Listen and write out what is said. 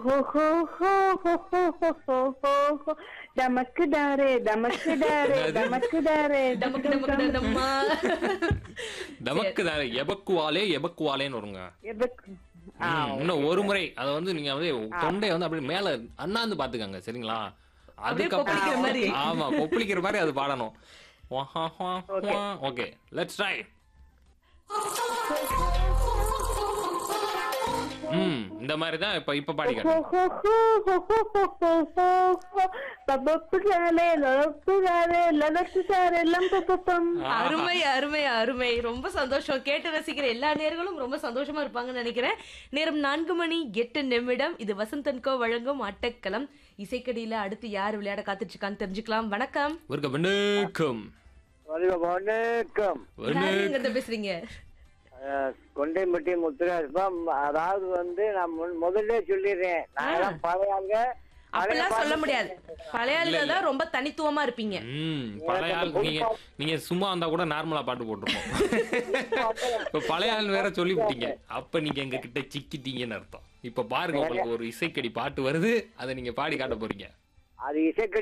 ஹோ ஹோ ஹோ ஹோ ஹோ ஹோ ஹோ ஹோ ஹோ டமக்கு டாரே டமக்கு டாரே டமக்கு டாரே டமக்கு டமக்கு டம்மா தமக்கு தானே எபக்குவாலே எபக்குவாலேன்னு வருங்க எதுக்கு ஆ ம், இன்னும் ஒரு முறை அதை வந்து நீங்க வந்து தொண்டையை வந்து அப்படியே மேல அண்ணாந்து பாத்துக்கங்க சரிங்களா கொப்பளிக்கிற மாதிரி. ஆமா கொப்பளிக்கிற மாதிரி அது பாடணும் ஓகே லெட்ஸ் ட்ரை ம் இந்த மாதிரி தான் இப்ப இப்ப பாடி ஹோ காட்டுங்க ஹோ ஹோ ஹோ ஹோ ஹோ ஹோ ஹோ பபப்பு டாரே லலப்பு டாரே லலப்பு டாரே லம்பு பப்பம் அருமை அருமை அருமை ரொம்ப சந்தோஷம் கேட்டு ரசிக்கிற எல்லா நேர்களும் ரொம்ப சந்தோஷமா இருப்பாங்கன்னு நினைக்கிறேன் நேரம் நான்கு மணி எட்டு நிமிடம் இது வசந்தன்கோ வழங்கும் அட்டக்கலம் இசைக்கடியில அடுத்து யார் விளையாட காத்துட்டு இருக்கான்னு தெரிஞ்சுக்கலாம் வணக்கம் ஒரு வணக்கம் வணக்கம் யாரு எங்க பேசுறீங்க அஹ், கொண்டைப்பட்டி முத்துராஜ்பம் அதாவது வந்து நான் முன் முதல்ல சொல்லிடுறேன் நான் பழைய ஆளுங்க அப்பெல்லாம் சொல்ல முடியாது பழைய ஆளுங்க தான் ரொம்ப தனித்துவமா இருப்பீங்க ம் பழைய ஆள் நீங்க நீங்க சும்மா வந்தா கூட நார்மலா பாட்டு போட்டுருப்போம் இப்ப பழைய ஆள் வேற சொல்லிவிட்டீங்க அப்ப நீங்க எங்க கிட்ட சிக்கிட்டீங்கன்னு அர்த்தம் இப்ப பாருங்க உங்களுக்கு ஒரு இசைக்கடி பாட்டு வருது அதை நீங்க பாடி காட்ட போறீங்க அது இசைக்கு